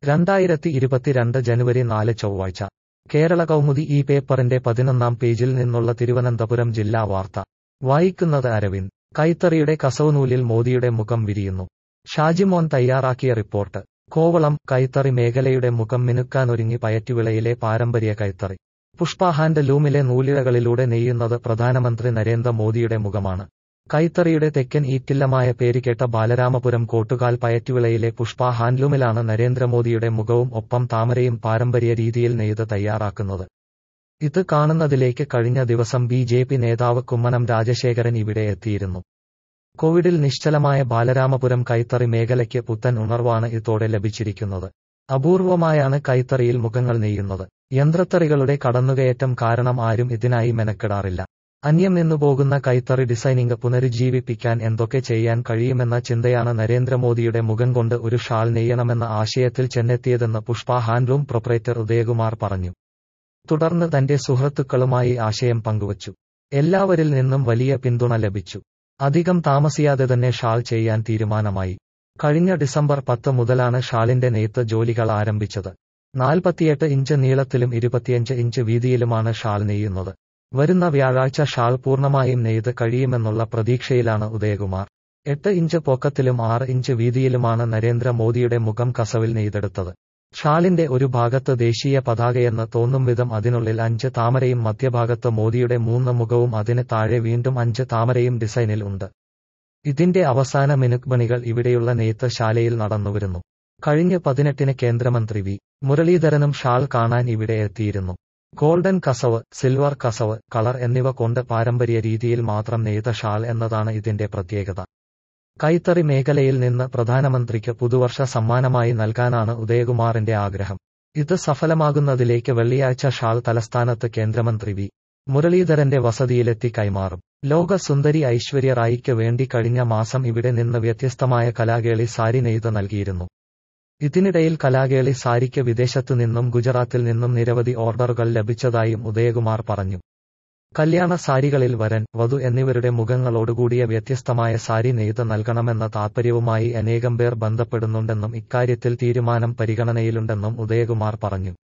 രണ്ടായിരത്തി ഇരുപത്തിരണ്ട് ജനുവരി നാല് ചൊവ്വാഴ്ച കേരള കൗമുദി ഈ പേപ്പറിന്റെ പതിനൊന്നാം പേജിൽ നിന്നുള്ള തിരുവനന്തപുരം ജില്ലാ വാർത്ത വായിക്കുന്നത് അരവിന്ദ് കൈത്തറിയുടെ കസവുനൂലിൽ മോദിയുടെ മുഖം വിരിയുന്നു ഷാജിമോൻ തയ്യാറാക്കിയ റിപ്പോർട്ട് കോവളം കൈത്തറി മേഖലയുടെ മുഖം മിനുക്കാനൊരുങ്ങി പയറ്റുവിളയിലെ പാരമ്പര്യ കൈത്തറി പുഷ്പ ഹാൻഡ് ലൂമിലെ നൂലിഴകളിലൂടെ നെയ്യുന്നത് പ്രധാനമന്ത്രി നരേന്ദ്ര മോദിയുടെ മുഖമാണ് കൈത്തറിയുടെ തെക്കൻ ഈറ്റില്ലമായ പേരുകേട്ട ബാലരാമപുരം കോട്ടുകാൽ പയറ്റുവിളയിലെ പുഷ്പ ഹാൻഡ്ലൂമിലാണ് നരേന്ദ്രമോദിയുടെ മുഖവും ഒപ്പം താമരയും പാരമ്പര്യ രീതിയിൽ നെയ്ത് തയ്യാറാക്കുന്നത് ഇത് കാണുന്നതിലേക്ക് കഴിഞ്ഞ ദിവസം ബി ജെ പി നേതാവ് കുമ്മനം രാജശേഖരൻ ഇവിടെ എത്തിയിരുന്നു കോവിഡിൽ നിശ്ചലമായ ബാലരാമപുരം കൈത്തറി മേഖലയ്ക്ക് പുത്തൻ ഉണർവാണ് ഇതോടെ ലഭിച്ചിരിക്കുന്നത് അപൂർവമായാണ് കൈത്തറിയിൽ മുഖങ്ങൾ നെയ്യുന്നത് യന്ത്രത്തറികളുടെ കടന്നുകയറ്റം കാരണം ആരും ഇതിനായി മെനക്കെടാറില്ല അന്യം നിന്നുപോകുന്ന കൈത്തറി ഡിസൈനിംഗ് പുനരുജ്ജീവിപ്പിക്കാൻ എന്തൊക്കെ ചെയ്യാൻ കഴിയുമെന്ന ചിന്തയാണ് നരേന്ദ്രമോദിയുടെ മുഖം കൊണ്ട് ഒരു ഷാൾ നെയ്യണമെന്ന ആശയത്തിൽ ചെന്നെത്തിയതെന്ന് പുഷ്പ ഹാൻഡ്ലൂം പ്രൊപ്പറേറ്റർ ഉദയകുമാർ പറഞ്ഞു തുടർന്ന് തന്റെ സുഹൃത്തുക്കളുമായി ആശയം പങ്കുവച്ചു എല്ലാവരിൽ നിന്നും വലിയ പിന്തുണ ലഭിച്ചു അധികം താമസിയാതെ തന്നെ ഷാൾ ചെയ്യാൻ തീരുമാനമായി കഴിഞ്ഞ ഡിസംബർ പത്ത് മുതലാണ് ഷാളിന്റെ നെയ്ത്ത് ജോലികൾ ആരംഭിച്ചത് നാൽപ്പത്തിയെട്ട് ഇഞ്ച് നീളത്തിലും ഇരുപത്തിയഞ്ച് ഇഞ്ച് വീതിയിലുമാണ് ഷാൾ നെയ്യുന്നത് വരുന്ന വ്യാഴാഴ്ച ഷാൾ പൂർണ്ണമായും നെയ്ത് കഴിയുമെന്നുള്ള പ്രതീക്ഷയിലാണ് ഉദയകുമാർ എട്ട് ഇഞ്ച് പൊക്കത്തിലും ആറ് ഇഞ്ച് വീതിയിലുമാണ് നരേന്ദ്ര മോദിയുടെ മുഖം കസവിൽ നെയ്തെടുത്തത് ഷാളിന്റെ ഒരു ഭാഗത്ത് ദേശീയ പതാകയെന്ന് തോന്നും വിധം അതിനുള്ളിൽ അഞ്ച് താമരയും മധ്യഭാഗത്ത് മോദിയുടെ മൂന്ന് മുഖവും അതിന് താഴെ വീണ്ടും അഞ്ച് താമരയും ഡിസൈനിൽ ഉണ്ട് ഇതിന്റെ അവസാന മിനുക്മണികൾ ഇവിടെയുള്ള നെയ്ത്ത് ശാലയിൽ നടന്നുവരുന്നു കഴിഞ്ഞ പതിനെട്ടിന് കേന്ദ്രമന്ത്രി വി മുരളീധരനും ഷാൾ കാണാൻ ഇവിടെ എത്തിയിരുന്നു ഗോൾഡൻ കസവ് സിൽവർ കസവ് കളർ എന്നിവ കൊണ്ട് പാരമ്പര്യ രീതിയിൽ മാത്രം നെയ്ത ഷാൾ എന്നതാണ് ഇതിന്റെ പ്രത്യേകത കൈത്തറി മേഖലയിൽ നിന്ന് പ്രധാനമന്ത്രിക്ക് പുതുവർഷ സമ്മാനമായി നൽകാനാണ് ഉദയകുമാറിന്റെ ആഗ്രഹം ഇത് സഫലമാകുന്നതിലേക്ക് വെള്ളിയാഴ്ച ഷാൾ തലസ്ഥാനത്ത് കേന്ദ്രമന്ത്രി വി മുരളീധരന്റെ വസതിയിലെത്തി കൈമാറും ലോക സുന്ദരി ഐശ്വര്യ റായിക്ക് വേണ്ടി കഴിഞ്ഞ മാസം ഇവിടെ നിന്ന് വ്യത്യസ്തമായ കലാകേളി സാരി നെയ്ത് നൽകിയിരുന്നു ഇതിനിടയിൽ കലാകേളി സാരിക്ക് വിദേശത്തു നിന്നും ഗുജറാത്തിൽ നിന്നും നിരവധി ഓർഡറുകൾ ലഭിച്ചതായും ഉദയകുമാർ പറഞ്ഞു കല്യാണ സാരികളിൽ വരൻ വധു എന്നിവരുടെ മുഖങ്ങളോടുകൂടിയ വ്യത്യസ്തമായ സാരി നെയ്ത് നൽകണമെന്ന താൽപര്യവുമായി അനേകം പേർ ബന്ധപ്പെടുന്നുണ്ടെന്നും ഇക്കാര്യത്തിൽ തീരുമാനം പരിഗണനയിലുണ്ടെന്നും ഉദയകുമാർ പറഞ്ഞു